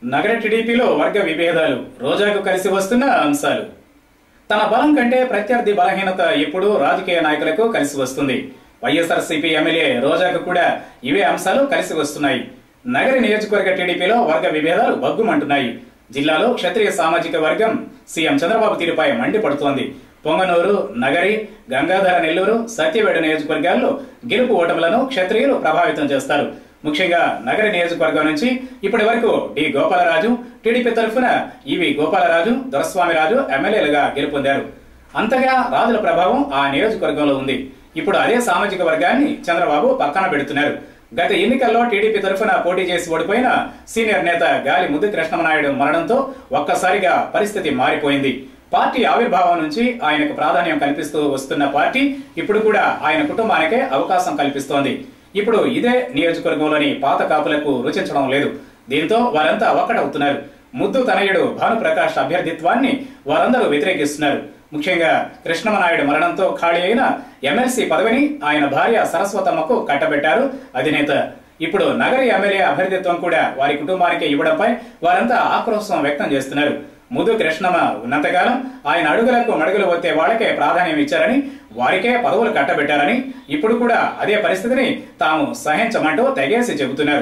నగర టీడీపీలో వర్గ విభేదాలు రోజాకు కలిసి వస్తున్న అంశాలు తన బలం కంటే ప్రత్యర్థి బలహీనత ఎప్పుడూ రాజకీయ నాయకులకు కలిసి వస్తుంది వైఎస్ఆర్సీపీ ఎమ్మెల్యే రోజాకు కూడా ఇవే అంశాలు కలిసి వస్తున్నాయి నగరి నియోజకవర్గ టీడీపీలో వర్గ విభేదాలు బగ్గుమంటున్నాయి జిల్లాలో క్షత్రియ సామాజిక వర్గం సీఎం చంద్రబాబు తీరుపై మండిపడుతోంది పొంగనూరు నగరి గంగాధర నెల్లూరు సత్యవేడు నియోజకవర్గాల్లో గెలుపు ఓటములను క్షత్రియులు ప్రభావితం చేస్తారు ముఖ్యంగా నగర నియోజకవర్గం నుంచి ఇప్పటి వరకు డి గోపాలరాజు టీడీపీ తరఫున ఈవి గోపాలరాజు దొరస్వామిరాజు ఎమ్మెల్యేలుగా గెలుపొందారు అంతగా రాజుల ప్రభావం ఆ నియోజకవర్గంలో ఉంది ఇప్పుడు అదే సామాజిక వర్గాన్ని చంద్రబాబు పక్కన పెడుతున్నారు గత ఎన్నికల్లో టీడీపీ తరఫున పోటీ చేసి ఓడిపోయిన సీనియర్ నేత గాలి ముద్దు కృష్ణమనాయుడు మరణంతో ఒక్కసారిగా పరిస్థితి మారిపోయింది పార్టీ ఆవిర్భావం నుంచి ఆయనకు ప్రాధాన్యం కల్పిస్తూ వస్తున్న పార్టీ ఇప్పుడు కూడా ఆయన కుటుంబానికే అవకాశం కల్పిస్తోంది ఇప్పుడు ఇదే నియోజకవర్గంలోని పాత కాపులకు రుచించడం లేదు దీంతో వారంతా ఒక్కటవుతున్నారు ముద్దు తనయుడు భానుప్రకాష్ అభ్యర్థిత్వాన్ని వారందరూ వ్యతిరేకిస్తున్నారు ముఖ్యంగా కృష్ణమనాయుడు మరణంతో ఖాళీ అయిన ఎమ్మెల్సీ పదవిని ఆయన భార్య సరస్వతమ్మకు కట్టబెట్టారు అధినేత ఇప్పుడు నగరి ఎమ్మెల్యే అభ్యర్థిత్వం కూడా వారి కుటుంబానికి ఇవ్వడంపై వారంతా ఆక్రోశం వ్యక్తం చేస్తున్నారు ముదు కృష్ణమ ఉన్నంతకాలం ఆయన అడుగులకు మడుగులు వచ్చే వాళ్ళకే ప్రాధాన్యం ఇచ్చారని వారికే పదవులు కట్టబెట్టారని ఇప్పుడు కూడా అదే పరిస్థితిని తాము సహించమంటూ తెగేసి చెబుతున్నారు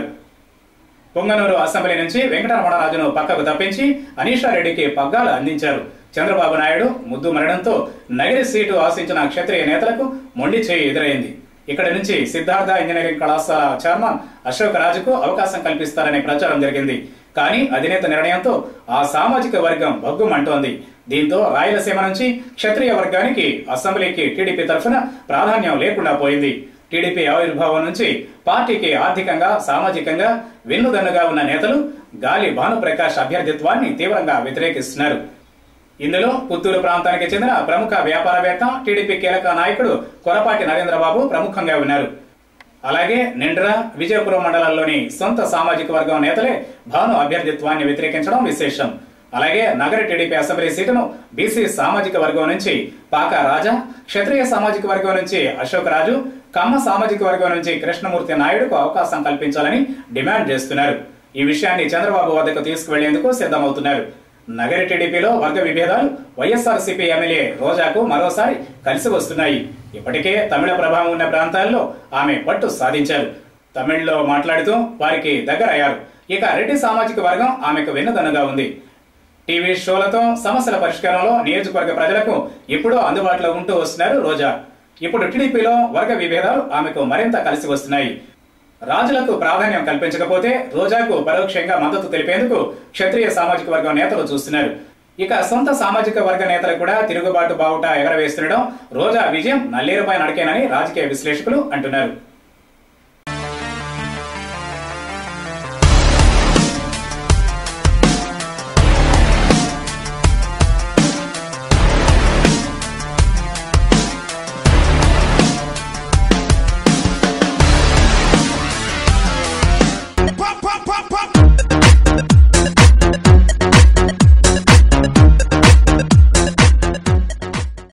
పొంగనూరు అసెంబ్లీ నుంచి వెంకటరమణరాజును పక్కకు తప్పించి అనీషా రెడ్డికి పగ్గాలు అందించారు చంద్రబాబు నాయుడు ముద్దు మరణంతో నగరి సీటు ఆశించిన క్షత్రియ నేతలకు మొండి చేయి ఎదురైంది ఇక్కడ నుంచి సిద్ధార్థ ఇంజనీరింగ్ కళాశాల చైర్మన్ అశోక్ రాజుకు అవకాశం కల్పిస్తారనే ప్రచారం జరిగింది కానీ అధినేత నిర్ణయంతో ఆ సామాజిక వర్గం భగ్గుమంటోంది దీంతో రాయలసీమ నుంచి క్షత్రియ వర్గానికి అసెంబ్లీకి టీడీపీ తరఫున ప్రాధాన్యం లేకుండా పోయింది టీడీపీ ఆవిర్భావం నుంచి పార్టీకి ఆర్థికంగా సామాజికంగా వెన్నుదన్నుగా ఉన్న నేతలు గాలి భానుప్రకాష్ అభ్యర్థిత్వాన్ని తీవ్రంగా వ్యతిరేకిస్తున్నారు ఇందులో పుత్తూరు ప్రాంతానికి చెందిన ప్రముఖ వ్యాపారవేత్త టీడీపీ కీలక నాయకుడు కొరపాటి నరేంద్రబాబు ప్రముఖంగా ఉన్నారు అలాగే నిండ్ర విజయపురం మండలాల్లోని సొంత సామాజిక వర్గం నేతలే భాను అభ్యర్థిత్వాన్ని వ్యతిరేకించడం విశేషం అలాగే నగర టీడీపీ అసెంబ్లీ సీటును బీసీ సామాజిక వర్గం నుంచి పాక రాజా క్షత్రియ సామాజిక వర్గం నుంచి అశోక్ రాజు కమ్మ సామాజిక వర్గం నుంచి కృష్ణమూర్తి నాయుడుకు అవకాశం కల్పించాలని డిమాండ్ చేస్తున్నారు ఈ విషయాన్ని చంద్రబాబు వద్దకు తీసుకువెళ్లేందుకు సిద్ధమవుతున్నారు నగర టీడీపీలో వర్గ విభేదాలు వైఎస్ఆర్సీపీ ఎమ్మెల్యే రోజాకు మరోసారి కలిసి వస్తున్నాయి ఇప్పటికే తమిళ ప్రభావం ఉన్న ప్రాంతాల్లో ఆమె పట్టు సాధించారు తమిళ్లో మాట్లాడుతూ వారికి దగ్గర అయ్యారు ఇక రెడ్డి సామాజిక వర్గం ఆమెకు వెన్నుదన్నుగా ఉంది టీవీ షోలతో సమస్యల పరిష్కారంలో నియోజకవర్గ ప్రజలకు ఎప్పుడూ అందుబాటులో ఉంటూ వస్తున్నారు రోజా ఇప్పుడు టీడీపీలో వర్గ విభేదాలు ఆమెకు మరింత కలిసి వస్తున్నాయి రాజులకు ప్రాధాన్యం కల్పించకపోతే రోజాకు పరోక్షంగా మద్దతు తెలిపేందుకు క్షత్రియ సామాజిక వర్గం నేతలు చూస్తున్నారు ఇక సొంత సామాజిక వర్గ నేతలు కూడా తిరుగుబాటు బావుట ఎగరవేస్తుండడం రోజా విజయం నల్లేరుపై నడకేనని రాజకీయ విశ్లేషకులు అంటున్నారు